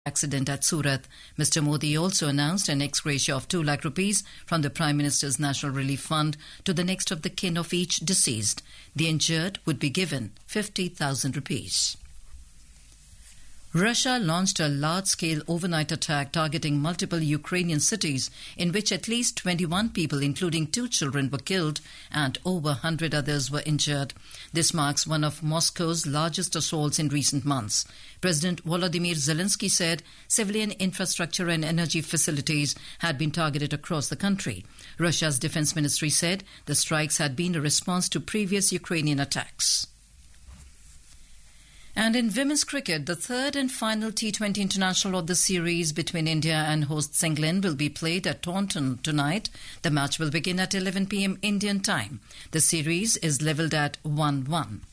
accident at Surat. Mr. Modi also announced an ex gratia of 2 lakh rupees from the Prime Minister's National Relief Fund to the next of the kin of each deceased. The injured would be given 50,000 rupees. Russia launched a large scale overnight attack targeting multiple Ukrainian cities, in which at least 21 people, including two children, were killed and over 100 others were injured. This marks one of Moscow's largest assaults in recent months. President Volodymyr Zelensky said civilian infrastructure and energy facilities had been targeted across the country. Russia's defense ministry said the strikes had been a response to previous Ukrainian attacks. And in women's cricket, the third and final T20 international of the series between India and hosts England will be played at Taunton tonight. The match will begin at 11 pm Indian time. The series is levelled at 1 1.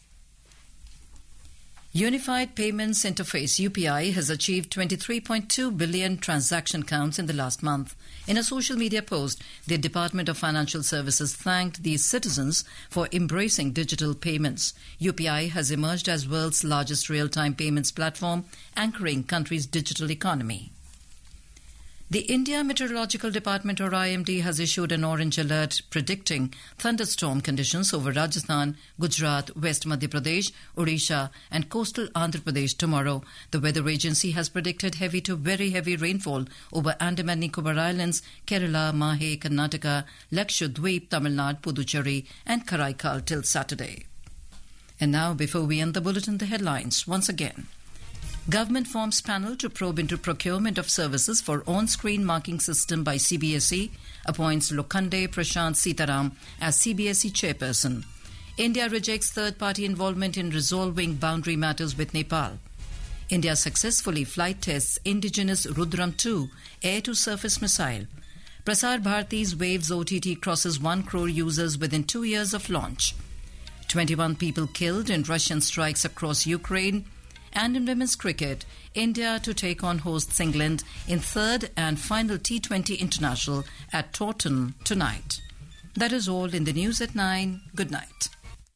Unified Payments Interface UPI has achieved 23.2 billion transaction counts in the last month. In a social media post, the Department of Financial Services thanked these citizens for embracing digital payments. UPI has emerged as world's largest real-time payments platform, anchoring country's digital economy. The India Meteorological Department or IMD has issued an orange alert predicting thunderstorm conditions over Rajasthan, Gujarat, West Madhya Pradesh, Odisha and coastal Andhra Pradesh tomorrow. The weather agency has predicted heavy to very heavy rainfall over Andaman Nicobar Islands, Kerala, Mahe, Karnataka, Lakshadweep, Tamil Nadu, Puducherry and Karaikal till Saturday. And now, before we end the bulletin, the headlines once again. Government forms panel to probe into procurement of services for on-screen marking system by CBSE, appoints Lokande Prashant Sitaram as CBSE chairperson. India rejects third-party involvement in resolving boundary matters with Nepal. India successfully flight tests indigenous Rudram 2 air-to-surface missile. Prasar Bharati's Waves OTT crosses 1 crore users within two years of launch. 21 people killed in Russian strikes across Ukraine. And in women's cricket, India to take on hosts England in third and final T20 international at Taunton tonight. That is all in the news at 9. Good night.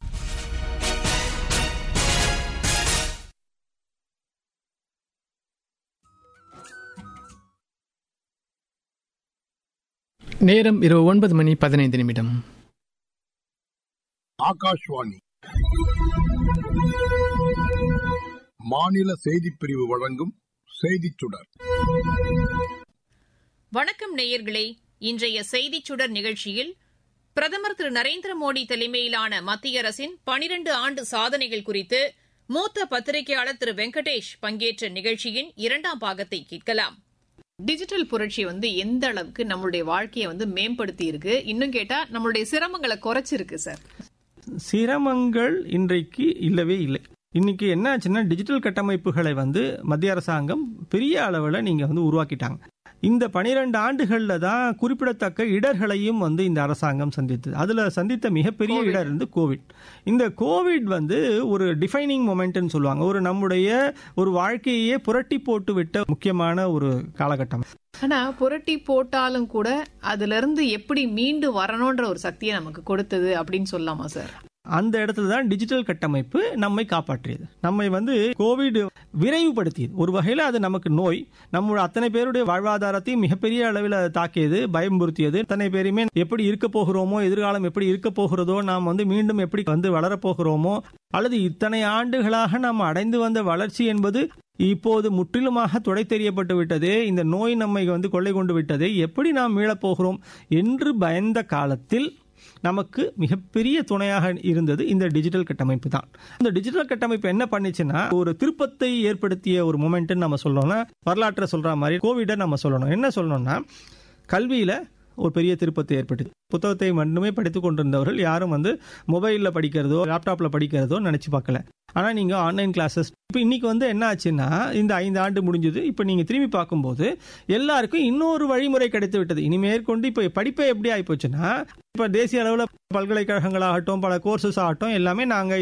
நேரம் இரவு ஒன்பது மணி பதினைந்து நிமிடம் ஆகாஷ்வாணி மாநில செய்திப் பிரிவு வழங்கும் செய்திச் சுடர் வணக்கம் நேயர்களே இன்றைய செய்திச் சுடர் நிகழ்ச்சியில் பிரதமர் திரு நரேந்திர மோடி தலைமையிலான மத்திய அரசின் பனிரண்டு ஆண்டு சாதனைகள் குறித்து மூத்த பத்திரிகையாளர் திரு வெங்கடேஷ் பங்கேற்ற நிகழ்ச்சியின் இரண்டாம் பாகத்தை கேட்கலாம் டிஜிட்டல் புரட்சி வந்து எந்த அளவுக்கு நம்மளுடைய வாழ்க்கையை வந்து மேம்படுத்தி இருக்கு இன்னும் கேட்டா நம்மளுடைய சிரமங்களை குறைச்சிருக்கு சார் சிரமங்கள் இன்றைக்கு இல்லவே இல்லை இன்னைக்கு என்ன ஆச்சுன்னா டிஜிட்டல் கட்டமைப்புகளை வந்து மத்திய அரசாங்கம் பெரிய அளவில் நீங்கள் வந்து உருவாக்கிட்டாங்க இந்த பனிரெண்டு ஆண்டுகளில் தான் குறிப்பிடத்தக்க இடர்களையும் வந்து இந்த அரசாங்கம் சந்தித்தது அதில் சந்தித்த மிகப்பெரிய இடர் வந்து கோவிட் இந்த கோவிட் வந்து ஒரு டிஃபைனிங் மொமெண்ட்னு சொல்லுவாங்க ஒரு நம்முடைய ஒரு வாழ்க்கையே புரட்டி போட்டு விட்ட முக்கியமான ஒரு காலகட்டம் ஆனா புரட்டி போட்டாலும் கூட அதுல இருந்து எப்படி மீண்டு வரணும்ன்ற ஒரு சக்தியை நமக்கு கொடுத்தது அப்படின்னு சொல்லலாமா சார் அந்த இடத்துல தான் டிஜிட்டல் கட்டமைப்பு நம்மை காப்பாற்றியது நம்மை வந்து கோவிட் விரைவுபடுத்தியது ஒரு வகையில் அது நமக்கு நோய் நம்ம அத்தனை பேருடைய வாழ்வாதாரத்தையும் மிகப்பெரிய அளவில் தாக்கியது பயம்புறுத்தியது அத்தனை பேருமே எப்படி இருக்க போகிறோமோ எதிர்காலம் எப்படி இருக்க போகிறதோ நாம் வந்து மீண்டும் எப்படி வந்து வளரப்போகிறோமோ அல்லது இத்தனை ஆண்டுகளாக நாம் அடைந்து வந்த வளர்ச்சி என்பது இப்போது முற்றிலுமாக துடை தெரியப்பட்டு விட்டதே இந்த நோய் நம்மை வந்து கொள்ளை கொண்டு விட்டதே எப்படி நாம் மீளப்போகிறோம் என்று பயந்த காலத்தில் நமக்கு மிகப்பெரிய துணையாக இருந்தது இந்த டிஜிட்டல் கட்டமைப்பு தான் இந்த டிஜிட்டல் கட்டமைப்பு என்ன பண்ணுச்சுன்னா ஒரு திருப்பத்தை ஏற்படுத்திய ஒரு மூமெண்ட்னு நம்ம சொல்லணும்னா வரலாற்றை சொல்ற மாதிரி கோவிடை நம்ம சொல்லணும் என்ன சொல்லணும்னா கல்வியில ஒரு பெரிய திருப்பத்தை ஏற்பட்டது புத்தகத்தை மட்டுமே படித்து கொண்டிருந்தவர்கள் யாரும் வந்து மொபைலில் படிக்கிறதோ லேப்டாப்பில் படிக்கிறதோ நினச்சி பார்க்கல ஆனால் நீங்கள் ஆன்லைன் கிளாஸஸ் இப்போ இன்னைக்கு வந்து என்ன ஆச்சுன்னா இந்த ஐந்து ஆண்டு முடிஞ்சது இப்போ நீங்கள் திரும்பி பார்க்கும்போது எல்லாருக்கும் இன்னொரு வழிமுறை கிடைத்து விட்டது இனி மேற்கொண்டு இப்போ படிப்பை எப்படி ஆகிப்போச்சுன்னா இப்போ தேசிய அளவில் பல்கலைக்கழகங்களாகட்டும் பல கோர்சஸ் ஆகட்டும் எல்லாமே நாங்கள் இதை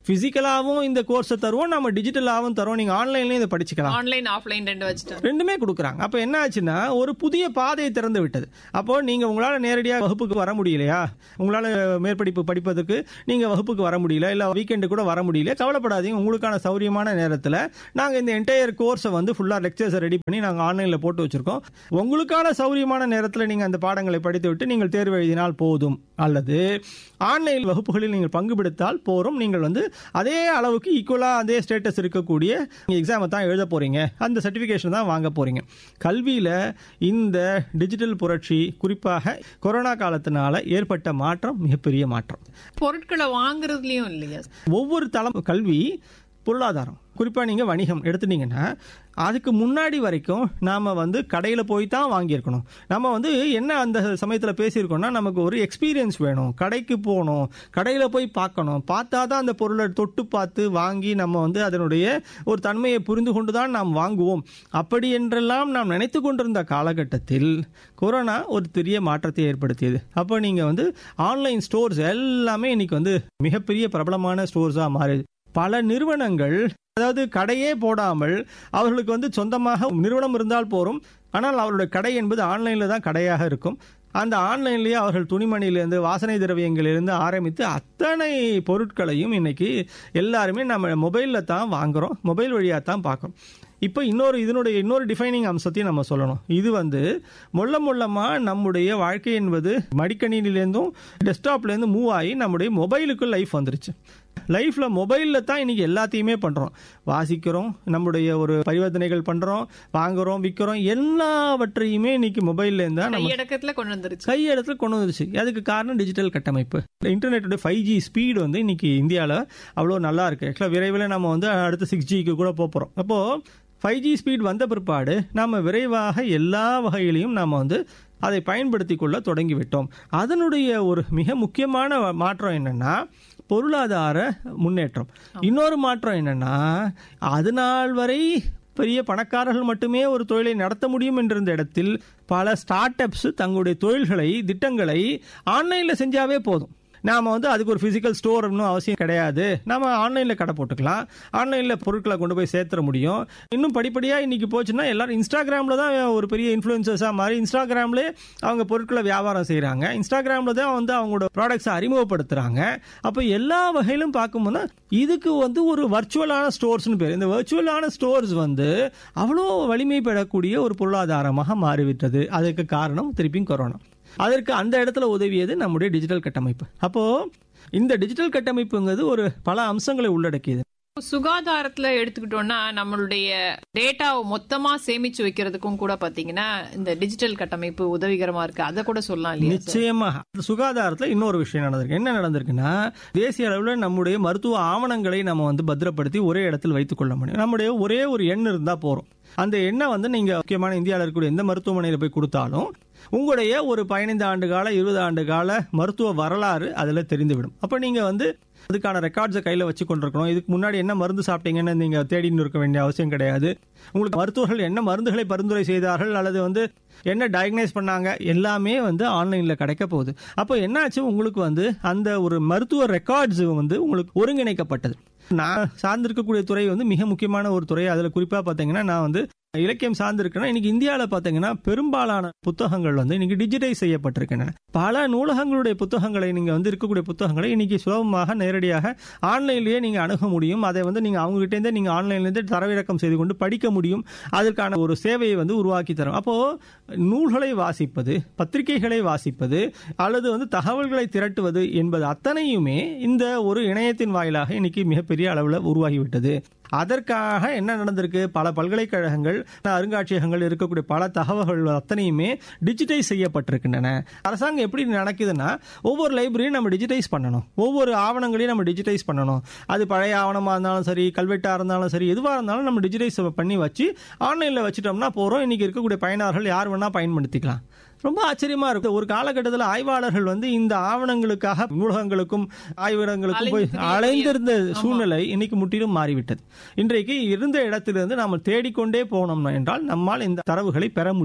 பிசிக்கலாவும் இந்த கோர்ஸை தருவோம் நம்ம டிஜிட்டலாவும் தருவோம் நீங்க ஆன்லைன்லயும் இதை படிச்சுக்கலாம் ஆன்லைன் ஆஃப்லைன் ரெண்டு வச்சுட்டாங்க ரெண்டுமே கொடுக்குறாங்க அப்ப என்ன ஆச்சுன்னா ஒரு புதிய பாதையை திறந்து விட்டது அப்போ நீங்க உங்களால நேரடியாக வகுப்புக்கு வர முடியலையா உங்களால மேற்படிப்பு படிப்பதற்கு நீங்க வகுப்புக்கு வர முடியல இல்ல வீக்கெண்டு கூட வர முடியல கவலைப்படாதீங்க உங்களுக்கான சௌரியமான நேரத்துல நாங்க இந்த என்டையர் கோர்ஸை வந்து ஃபுல்லா லெக்சர்ஸ் ரெடி பண்ணி நாங்க ஆன்லைன்ல போட்டு வச்சிருக்கோம் உங்களுக்கான சௌரியமான நேரத்துல நீங்க அந்த பாடங்களை படித்து விட்டு நீங்கள் தேர்வு எழுதினால் போதும் அல்லது ஆன்லைன் வகுப்புகளில் நீங்கள் பங்கு பெடுத்தால் போறோம் நீங்கள் வந்து அதே அளவுக்கு ஈக்குவலா அதே ஸ்டேட்டஸ் இருக்கக்கூடிய எக்ஸாமை தான் எழுத போறீங்க அந்த சர்டிபிகேஷன் தான் வாங்க போறீங்க கல்வியில இந்த டிஜிட்டல் புரட்சி குறிப்பாக கொரோனா காலத்தினால ஏற்பட்ட மாற்றம் மிகப்பெரிய மாற்றம் பொருட்களை வாங்குறதுலயும் இல்லையா ஒவ்வொரு தளம் கல்வி பொருளாதாரம் குறிப்பா நீங்க வணிகம் எடுத்துட்டீங்கன்னா அதுக்கு முன்னாடி வரைக்கும் நாம வந்து கடையில போய் தான் வாங்கியிருக்கணும் நம்ம வந்து என்ன அந்த சமயத்துல பேசியிருக்கோம்னா நமக்கு ஒரு எக்ஸ்பீரியன்ஸ் வேணும் கடைக்கு போகணும் கடையில போய் பார்க்கணும் பார்த்தா தான் அந்த பொருளை தொட்டு பார்த்து வாங்கி நம்ம வந்து அதனுடைய ஒரு தன்மையை புரிந்து கொண்டு தான் நாம் வாங்குவோம் அப்படி என்றெல்லாம் நாம் நினைத்து கொண்டிருந்த காலகட்டத்தில் கொரோனா ஒரு பெரிய மாற்றத்தை ஏற்படுத்தியது அப்போ நீங்க வந்து ஆன்லைன் ஸ்டோர்ஸ் எல்லாமே இன்னைக்கு வந்து மிகப்பெரிய பிரபலமான ஸ்டோர்ஸா மாறிது பல நிறுவனங்கள் அதாவது கடையே போடாமல் அவர்களுக்கு வந்து சொந்தமாக நிறுவனம் இருந்தால் போரும் ஆனால் அவருடைய கடை என்பது ஆன்லைன்ல தான் கடையாக இருக்கும் அந்த ஆன்லைன்லயே அவர்கள் துணிமணியிலிருந்து வாசனை திரவியங்களிலிருந்து ஆரம்பித்து அத்தனை பொருட்களையும் இன்னைக்கு எல்லாருமே நம்ம மொபைலில் தான் வாங்குறோம் மொபைல் வழியாக தான் பார்க்குறோம் இப்போ இன்னொரு இதனுடைய இன்னொரு டிஃபைனிங் அம்சத்தையும் நம்ம சொல்லணும் இது வந்து மொள்ள மொள்ளமா நம்முடைய வாழ்க்கை என்பது மடிக்கணினிலேருந்தும் டெஸ்க்டாப்லேருந்து மூவ் ஆகி நம்முடைய மொபைலுக்கு லைஃப் வந்துருச்சு லைஃப்ல மொபைல்ல தான் இன்னைக்கு எல்லாத்தையுமே பண்றோம் வாசிக்கிறோம் நம்முடைய ஒரு பரிவர்த்தனைகள் பண்றோம் வாங்குறோம் விற்கிறோம் எல்லாவற்றையுமே இன்னைக்கு மொபைல்ல இருந்தா நம்ம கையடக்கத்துல கொண்டு வந்துருச்சு கை இடத்துல கொண்டு வந்துருச்சு அதுக்கு காரணம் டிஜிட்டல் கட்டமைப்பு இன்டர்நெட்டோட ஃபைவ் ஜி ஸ்பீடு வந்து இன்னைக்கு இந்தியாவில் அவ்வளோ நல்லா இருக்கு ஆக்சுவலாக விரைவில் நம்ம வந்து அடுத்து சிக்ஸ் ஜிக்கு கூட போக போகிறோம் அப்போ ஃபைவ் ஜி ஸ்பீட் வந்த பிற்பாடு நம்ம விரைவாக எல்லா வகையிலையும் நாம் வந்து அதை பயன்படுத்தி கொள்ள தொடங்கிவிட்டோம் அதனுடைய ஒரு மிக முக்கியமான மாற்றம் என்னன்னா பொருளாதார முன்னேற்றம் இன்னொரு மாற்றம் என்னன்னா அது நாள் வரை பெரிய பணக்காரர்கள் மட்டுமே ஒரு தொழிலை நடத்த முடியும் என்றிருந்த இடத்தில் பல ஸ்டார்ட் அப்ஸ் தங்களுடைய தொழில்களை திட்டங்களை ஆன்லைன்ல செஞ்சாவே போதும் நாம வந்து அதுக்கு ஒரு பிசிக்கல் ஸ்டோர் இன்னும் அவசியம் கிடையாது நாம ஆன்லைன்ல கடை போட்டுக்கலாம் ஆன்லைன்ல பொருட்களை கொண்டு போய் சேர்த்துற முடியும் இன்னும் படிப்படியா இன்னைக்கு போச்சுன்னா எல்லாரும் இன்ஸ்டாகிராம்ல தான் ஒரு பெரிய இன்ஃபுளுசர்ஸா மாறி இன்ஸ்டாகிராம்ல அவங்க பொருட்களை வியாபாரம் செய்யறாங்க இன்ஸ்டாகிராம்ல தான் வந்து அவங்களோட ப்ராடக்ட்ஸை அறிமுகப்படுத்துறாங்க அப்ப எல்லா வகையிலும் பார்க்கும்போது இதுக்கு வந்து ஒரு வர்ச்சுவலான ஸ்டோர்ஸ்னு பேர் இந்த வர்ச்சுவலான ஸ்டோர்ஸ் வந்து அவ்வளோ வலிமை பெறக்கூடிய ஒரு பொருளாதாரமாக மாறிவிட்டது அதுக்கு காரணம் திருப்பியும் கொரோனா அதற்கு அந்த இடத்துல உதவியது நம்முடைய டிஜிட்டல் கட்டமைப்பு அப்போ இந்த டிஜிட்டல் கட்டமைப்புங்கிறது ஒரு பல அம்சங்களை உள்ளடக்கியது சுகாதாரத்துல எடுத்துக்கிட்டோம்னா நம்மளுடைய டேட்டாவை மொத்தமா சேமிச்சு வைக்கிறதுக்கும் கூட பாத்தீங்கன்னா இந்த டிஜிட்டல் கட்டமைப்பு உதவிகரமா இருக்கு அதை கூட சொல்லலாம் இல்லையா சார்? நிச்சயமா சுகாதாரத்துல இன்னொரு விஷயம் நடந்திருக்கு என்ன நடந்திருக்குன்னா தேசிய அளவில் நம்முடைய மருத்துவ ஆவணங்களை நம்ம வந்து பத்திரப்படுத்தி ஒரே இடத்தில் வைத்துக் கொள்ள முடியும் நம்முடைய ஒரே ஒரு எண் இருந்தா போறோம் அந்த எண்ணை வந்து நீங்க முக்கியமான இந்தியாவில் இருக்கக்கூடிய எந்த மருத்துவமனையில போய் கொடுத்தாலும் உங்களுடைய ஒரு பதினைந்து ஆண்டு கால இருபது ஆண்டு கால மருத்துவ வரலாறு அதுல தெரிந்துவிடும் அப்ப நீங்க வந்து அதுக்கான ரெக்கார்ட்ஸை கையில வச்சு கொண்டிருக்கணும் இதுக்கு முன்னாடி என்ன மருந்து சாப்பிட்டீங்கன்னு நீங்க தேடின்னு இருக்க வேண்டிய அவசியம் கிடையாது உங்களுக்கு மருத்துவர்கள் என்ன மருந்துகளை பரிந்துரை செய்தார்கள் அல்லது வந்து என்ன டயக்னைஸ் பண்ணாங்க எல்லாமே வந்து ஆன்லைன்ல கிடைக்க போகுது அப்போ என்னாச்சு உங்களுக்கு வந்து அந்த ஒரு மருத்துவ ரெக்கார்ட்ஸ் வந்து உங்களுக்கு ஒருங்கிணைக்கப்பட்டது நான் சார்ந்திருக்கக்கூடிய துறை வந்து மிக முக்கியமான ஒரு துறை அதுல குறிப்பா பாத்தீங்கன்னா நான் வந்து இலக்கியம் சார்ந்திருக்கேன்னா இன்னைக்கு இந்தியாவில் பார்த்தீங்கன்னா பெரும்பாலான புத்தகங்கள் வந்து இன்னைக்கு டிஜிட்டைஸ் செய்யப்பட்டிருக்கின்றன பல நூலகங்களுடைய புத்தகங்களை நீங்க வந்து இருக்கக்கூடிய புத்தகங்களை இன்னைக்கு சுலபமாக நேரடியாக ஆன்லைன்லயே நீங்க அணுக முடியும் அதை வந்து நீங்க அவங்க கிட்ட இருந்தே நீங்க ஆன்லைன்ல இருந்து தரவிறக்கம் செய்து கொண்டு படிக்க முடியும் அதற்கான ஒரு சேவையை வந்து உருவாக்கி தரும் அப்போ நூல்களை வாசிப்பது பத்திரிகைகளை வாசிப்பது அல்லது வந்து தகவல்களை திரட்டுவது என்பது அத்தனையுமே இந்த ஒரு இணையத்தின் வாயிலாக இன்னைக்கு மிகப்பெரிய அளவில் உருவாகிவிட்டது அதற்காக என்ன நடந்திருக்கு பல பல்கலைக்கழகங்கள் அருங்காட்சியகங்கள் இருக்கக்கூடிய பல தகவல்கள் அத்தனையுமே டிஜிட்டைஸ் செய்யப்பட்டிருக்கின்றன அரசாங்கம் எப்படி நடக்குதுன்னா ஒவ்வொரு லைப்ரரியும் நம்ம டிஜிட்டைஸ் பண்ணணும் ஒவ்வொரு ஆவணங்களையும் நம்ம டிஜிட்டைஸ் பண்ணணும் அது பழைய ஆவணமா இருந்தாலும் சரி கல்வெட்டா இருந்தாலும் சரி எதுவாக இருந்தாலும் நம்ம டிஜிட்டைஸ் பண்ணி வச்சு ஆன்லைன்ல வச்சுட்டோம்னா போறோம் இன்னைக்கு இருக்கக்கூடிய பயனாளர்கள் யார் வேணா பயன்படுத்திக்கலாம் ரொம்ப ஆச்சரியமா இருக்கு ஒரு காலகட்டத்தில் ஆய்வாளர்கள் வந்து இந்த ஆவணங்களுக்காக நூலகங்களுக்கும் ஆய்விடங்களுக்கும் போய் அலைந்து திரிய அலைந்திருந்த முடியாது. சூழ்நிலை இன்னைக்கு முற்றிலும் மாறிவிட்டது இன்றைக்கு இருந்த இடத்திலிருந்து நாம் தேடிக்கொண்டே போனோம் என்றால் நம்மால் இந்த தரவுகளை பெற முடியும்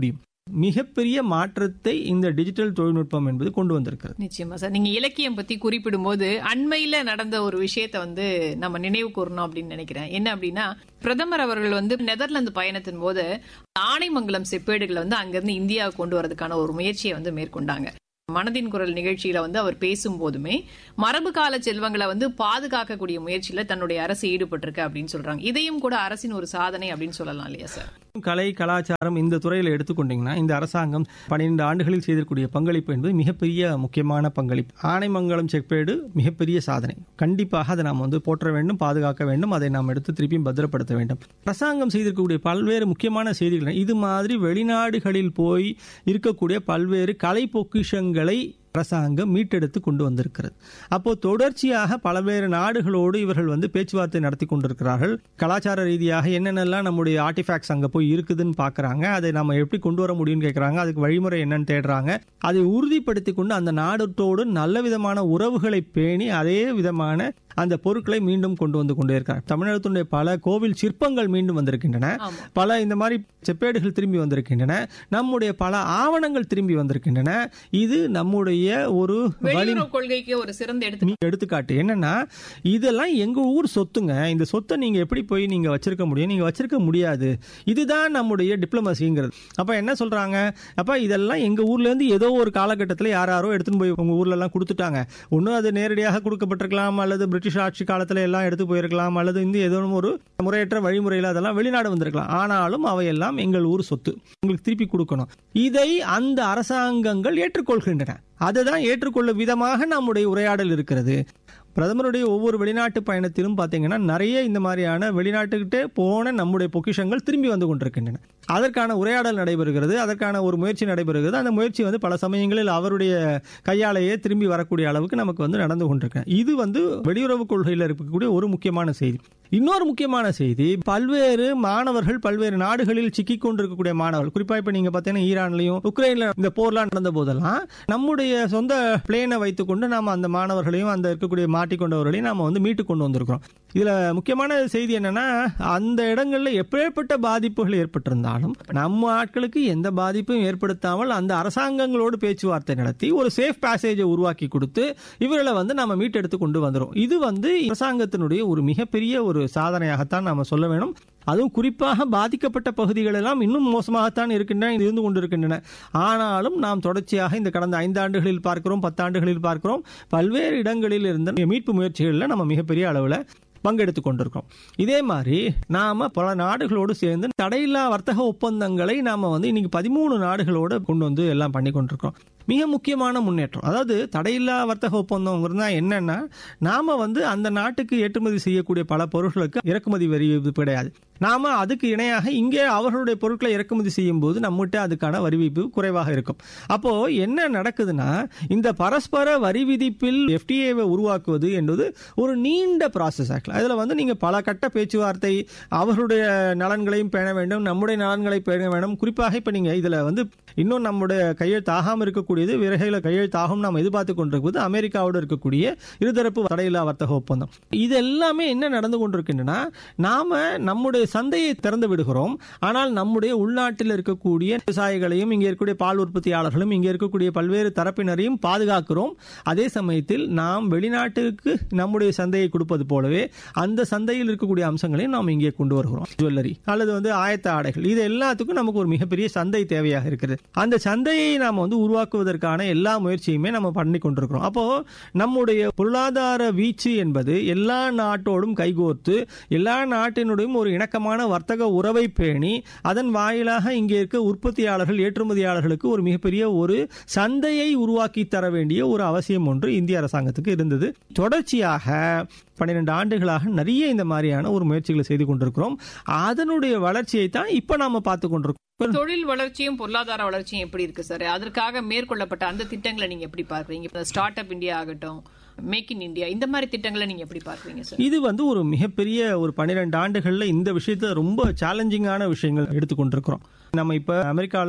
மிகப்பெரிய மாற்றத்தை இந்த டிஜிட்டல் தொழில்நுட்பம் என்பது கொண்டு வந்திருக்கிறது நிச்சயமா சார் நீங்க இலக்கியம் பத்தி குறிப்பிடும் போது அண்மையில நடந்த ஒரு விஷயத்தை வந்து நம்ம நினைவு கூறணும் அப்படின்னு நினைக்கிறேன் என்ன அப்படின்னா பிரதமர் அவர்கள் வந்து நெதர்லாந்து பயணத்தின் போது ஆனைமங்கலம் செப்பேடுகளை வந்து அங்கிருந்து இந்தியாவுக்கு கொண்டு வரதுக்கான ஒரு முயற்சியை வந்து மேற்கொண்டாங்க மனதின் குரல் நிகழ்ச்சியில வந்து அவர் பேசும் போதுமே மரபு கால செல்வங்களை வந்து பாதுகாக்கக்கூடிய முயற்சியில தன்னுடைய அரசு ஈடுபட்டிருக்கு அப்படின்னு சொல்றாங்க இதையும் கூட அரசின் ஒரு சாதனை அப்படின்னு சொல்லலாம் இல்லையா சார் கலை கலாச்சாரம் இந்த துறையில் எடுத்துக்கொண்டீங்கன்னா இந்த அரசாங்கம் பன்னிரண்டு ஆண்டுகளில் செய்திருக்கூடிய பங்களிப்பு என்பது மிகப்பெரிய முக்கியமான பங்களிப்பு ஆனைமங்கலம் செப்பேடு மிகப்பெரிய சாதனை கண்டிப்பாக அதை நாம் வந்து போற்ற வேண்டும் பாதுகாக்க வேண்டும் அதை நாம் எடுத்து திருப்பியும் பத்திரப்படுத்த வேண்டும் அரசாங்கம் செய்திருக்கக்கூடிய பல்வேறு முக்கியமான செய்திகள் இது மாதிரி வெளிநாடுகளில் போய் இருக்கக்கூடிய பல்வேறு கலை பொக்கிஷங்களை அரசாங்கம் மீட்டெடுத்து கொண்டு வந்திருக்கிறது அப்போ தொடர்ச்சியாக பல்வேறு நாடுகளோடு இவர்கள் வந்து பேச்சுவார்த்தை நடத்தி கொண்டிருக்கிறார்கள் கலாச்சார ரீதியாக என்னென்னலாம் நம்முடைய ஆர்டிஃபேக்ட்ஸ் அங்கே போய் இருக்குதுன்னு பார்க்குறாங்க அதை நம்ம எப்படி கொண்டு வர முடியும்னு கேட்குறாங்க அதுக்கு வழிமுறை என்னன்னு தேடுறாங்க அதை உறுதிப்படுத்தி கொண்டு அந்த நாடத்தோடு நல்ல விதமான உறவுகளை பேணி அதே விதமான அந்த பொருட்களை மீண்டும் கொண்டு வந்து கொண்டே இருக்கார் தமிழகத்தினுடைய பல கோவில் சிற்பங்கள் மீண்டும் வந்திருக்கின்றன ஆமா. பல இந்த மாதிரி செப்பேடுகள் திரும்பி வந்திருக்கின்றன நம்முடைய பல ஆவணங்கள் திரும்பி வந்திருக்கின்றன இது நம்முடைய ஒரு வழி வெளியுறவு கொள்கைக்கு ஒரு சிறந்த எடுத்து மீ- எடுத்துக்காட்டு என்னன்னா இதெல்லாம் எங்க ஊர் சொத்துங்க இந்த சொத்தை நீங்க எப்படி போய் நீங்க வச்சிருக்க முடியும் நீங்க வச்சிருக்க முடியாது இதுதான் நம்முடைய டிப்ளமசிங்கிறது அப்ப என்ன சொல்றாங்க அப்ப இதெல்லாம் எங்க ஊர்ல இருந்து ஏதோ ஒரு காலகட்டத்தில் யாராரோ எடுத்துன்னு போய் உங்க ஊர்ல எல்லாம் கொடுத்துட்டாங்க ஒன்னும் அது நேரடியாக கொடுக்கப்பட்டிருக்கலாம் அல்லது பிரிட்டிஷ் ஆட்சி காலத்துல எல்லாம் எடுத்து போயிருக்கலாம் அல்லது இந்த ஏதோ ஒரு முறையற்ற வழிமுறையில் அதெல்லாம் வெளிநாடு வந்திருக்கலாம் ஆனாலும் அவையெல்லாம் எங்கள் ஊர் சொத்து உங்களுக்கு திருப்பி கொடுக்கணும் இதை அந்த அரசாங்கங்கள் ஏற்றுக்கொள்கின்றன அதுதான் ஏற்றுக்கொள்ளும் விதமாக நம்முடைய உரையாடல் இருக்கிறது பிரதமருடைய ஒவ்வொரு வெளிநாட்டு பயணத்திலும் பார்த்தீங்கன்னா நிறைய இந்த மாதிரியான வெளிநாட்டுக்கிட்டே போன நம்முடைய பொக்கிஷங்கள் திரும்பி வந்து கொண்டிருக்கின்றன அதற்கான உரையாடல் நடைபெறுகிறது அதற்கான ஒரு முயற்சி நடைபெறுகிறது அந்த முயற்சி வந்து பல சமயங்களில் அவருடைய கையாலேயே திரும்பி வரக்கூடிய அளவுக்கு நமக்கு வந்து நடந்து கொண்டிருக்கு இது வந்து வெளியுறவு கொள்கையில் இருக்கக்கூடிய ஒரு முக்கியமான செய்தி இன்னொரு முக்கியமான செய்தி பல்வேறு மாணவர்கள் பல்வேறு நாடுகளில் சிக்கிக் கொண்டிருக்கக்கூடிய மாணவர்கள் குறிப்பா இப்ப நீங்க பாத்தீங்கன்னா ஈரான்லயும் உக்ரைன்ல இந்த போர்லாம் நடந்த போதெல்லாம் நம்முடைய சொந்த பிளேனை வைத்துக்கொண்டு நாம அந்த மாணவர்களையும் அந்த இருக்கக்கூடிய மாட்டிக்கொண்டவர்களையும் நாம வந்து மீட்டு கொண்டு வந்திருக்கிறோம் இதுல முக்கியமான செய்தி என்னன்னா அந்த இடங்கள்ல எப்பேற்பட்ட பாதிப்புகள் ஏற்பட்டிருந்தாலும் நம்ம ஆட்களுக்கு எந்த பாதிப்பும் ஏற்படுத்தாமல் அந்த அரசாங்கங்களோடு பேச்சுவார்த்தை நடத்தி ஒரு சேஃப் பேசேஜை உருவாக்கி கொடுத்து இவர்களை வந்து நம்ம மீட்டெடுத்து கொண்டு வந்துரும் இது வந்து அரசாங்கத்தினுடைய ஒரு மிகப்பெரிய ஒரு சாதனையாகத்தான் நாம சொல்ல வேணும் அதுவும் குறிப்பாக பாதிக்கப்பட்ட பகுதிகள் எல்லாம் இன்னும் மோசமாகத்தான் இருக்கின்றன இருந்து கொண்டிருக்கின்றன ஆனாலும் நாம் தொடர்ச்சியாக இந்த கடந்த ஐந்தாண்டுகளில் பார்க்கிறோம் பத்தாண்டுகளில் பார்க்கிறோம் பல்வேறு இடங்களில் இருந்த மீட்பு முயற்சிகளில் நம்ம மிகப்பெரிய அளவில் பங்கெடுத்துக் கொண்டிருக்கோம் இதே மாதிரி நாம பல நாடுகளோடு சேர்ந்து தடையில்லா வர்த்தக ஒப்பந்தங்களை நாம வந்து இன்னைக்கு பதிமூணு நாடுகளோடு கொண்டு வந்து எல்லாம் பண்ணி கொண்டிருக்கோம் மிக முக்கியமான முன்னேற்றம் அதாவது தடையில்லா வர்த்தக ஒப்பந்தங்கிறதுனா என்னன்னா நாம வந்து அந்த நாட்டுக்கு ஏற்றுமதி செய்யக்கூடிய பல பொருட்களுக்கு இறக்குமதி வரி விதிப்பு கிடையாது நாம அதுக்கு இணையாக இங்கே அவர்களுடைய பொருட்களை இறக்குமதி செய்யும் போது நம்மகிட்ட அதுக்கான வரி விதிப்பு குறைவாக இருக்கும் அப்போ என்ன நடக்குதுன்னா இந்த பரஸ்பர வரி விதிப்பில் எஃப்டிஏவை உருவாக்குவது என்பது ஒரு நீண்ட ப்ராசஸ் ஆக்சுவலா அதுல வந்து நீங்க பல கட்ட பேச்சுவார்த்தை அவர்களுடைய நலன்களையும் பேண வேண்டும் நம்முடைய நலன்களை பேண வேண்டும் குறிப்பாக இப்ப நீங்க இதுல வந்து இன்னும் நம்முடைய கையெழுத்தாகாம இருக்கக்கூடியது விரைவில் கையெழுத்தாகும் நாம் எதிர்பார்த்து கொண்டிருப்பது அமெரிக்காவோடு இருக்கக்கூடிய இருதரப்பு தடையில்லா வர்த்தக ஒப்பந்தம் இது எல்லாமே என்ன நடந்து கொண்டிருக்கின்றன நாம நம்முடைய சந்தையை திறந்து விடுகிறோம் ஆனால் நம்முடைய உள்நாட்டில் இருக்கக்கூடிய விவசாயிகளையும் இங்கே இருக்கக்கூடிய பால் உற்பத்தியாளர்களும் இங்கே இருக்கக்கூடிய பல்வேறு தரப்பினரையும் பாதுகாக்கிறோம் அதே சமயத்தில் நாம் வெளிநாட்டுக்கு நம்முடைய சந்தையை கொடுப்பது போலவே அந்த சந்தையில் இருக்கக்கூடிய அம்சங்களையும் நாம் இங்கே கொண்டு வருகிறோம் ஜுவல்லரி அல்லது வந்து ஆயத்த ஆடைகள் இது எல்லாத்துக்கும் நமக்கு ஒரு மிகப்பெரிய சந்தை தேவையாக இருக்கிறது அந்த சந்தையை நாம் வந்து உருவாக்குவதற்கான எல்லா முயற்சியுமே நம்ம பண்ணி கொண்டிருக்கிறோம் அப்போ நம்முடைய பொருளாதார வீச்சு என்பது எல்லா நாட்டோடும் கைகோர்த்து எல்லா நாட்டினுடையும் ஒரு இணக்கமான வர்த்தக உறவை பேணி அதன் வாயிலாக இங்கே இருக்க உற்பத்தியாளர்கள் ஏற்றுமதியாளர்களுக்கு ஒரு மிகப்பெரிய ஒரு சந்தையை உருவாக்கி தர வேண்டிய ஒரு அவசியம் ஒன்று இந்திய அரசாங்கத்துக்கு இருந்தது தொடர்ச்சியாக பன்னிரெண்டு ஆண்டுகளாக நிறைய இந்த மாதிரியான ஒரு முயற்சிகளை செய்து கொண்டிருக்கிறோம் அதனுடைய வளர்ச்சியை தான் இப்ப நாம பார்த்து கொண்டிருக்கோம் தொழில் வளர்ச்சியும் பொருளாதார வளர்ச்சியும் எப்படி இருக்கு சார் அதற்காக மேற்கொள்ளப்பட்ட அந்த திட்டங்களை நீங்க எப்படி பார்க்கறீங்க ஸ்டார்ட் அப் இந்தியா ஆகட்டும் மேக் இன் இந்தியா இந்த மாதிரி திட்டங்களை நீங்க எப்படி பார்க்கறீங்க சார் இது வந்து ஒரு மிகப்பெரிய ஒரு பன்னிரெண்டு ஆண்டுகள்ல இந்த விஷயத்த ரொம்ப சேலஞ்சிங்கான விஷயங்கள் எடுத்துக்கொண்டிருக்கிறோம் நம்ம இப்ப அமெரிக்கால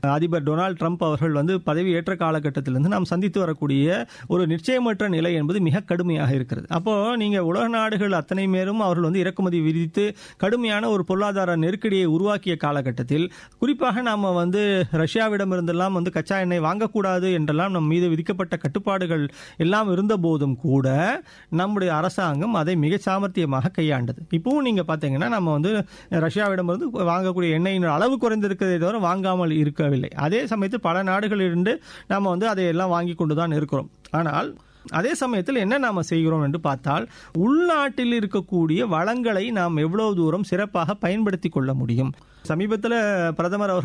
அதிபர் டொனால்டு ட்ரம்ப் அவர்கள் வந்து பதவி ஏற்ற காலகட்டத்திலிருந்து நாம் சந்தித்து வரக்கூடிய ஒரு நிச்சயமற்ற நிலை என்பது மிக கடுமையாக இருக்கிறது அப்போ நீங்க உலக நாடுகள் அத்தனை மேலும் அவர்கள் வந்து இறக்குமதி விதித்து கடுமையான ஒரு பொருளாதார நெருக்கடியை உருவாக்கிய காலகட்டத்தில் குறிப்பாக நாம வந்து ரஷ்யாவிடமிருந்தெல்லாம் வந்து கச்சா எண்ணெய் வாங்கக்கூடாது என்றெல்லாம் நம் மீது விதிக்கப்பட்ட கட்டுப்பாடுகள் எல்லாம் இருந்த போதும் கூட நம்முடைய அரசாங்கம் அதை மிக சாமர்த்தியமாக கையாண்டது இப்பவும் நீங்க பாத்தீங்கன்னா நம்ம வந்து ரஷ்யாவிடமிருந்து வாங்கக்கூடிய எண்ணெயின் அளவு குறைந்திருக்கிறதை தவிர வாங்காமல் இருக்கவில்லை அதே சமயத்தில் பல நாடுகளிலிருந்து நாம வந்து அதை எல்லாம் வாங்கி கொண்டுதான் இருக்கிறோம் ஆனால் அதே சமயத்தில் என்ன நாம செய்கிறோம் என்று பார்த்தால் உள்நாட்டில் இருக்கக்கூடிய வளங்களை நாம் எவ்வளவு தூரம் சிறப்பாக பயன்படுத்தி கொள்ள முடியும் சமீபத்தில் பிரதமர் அவர்கள்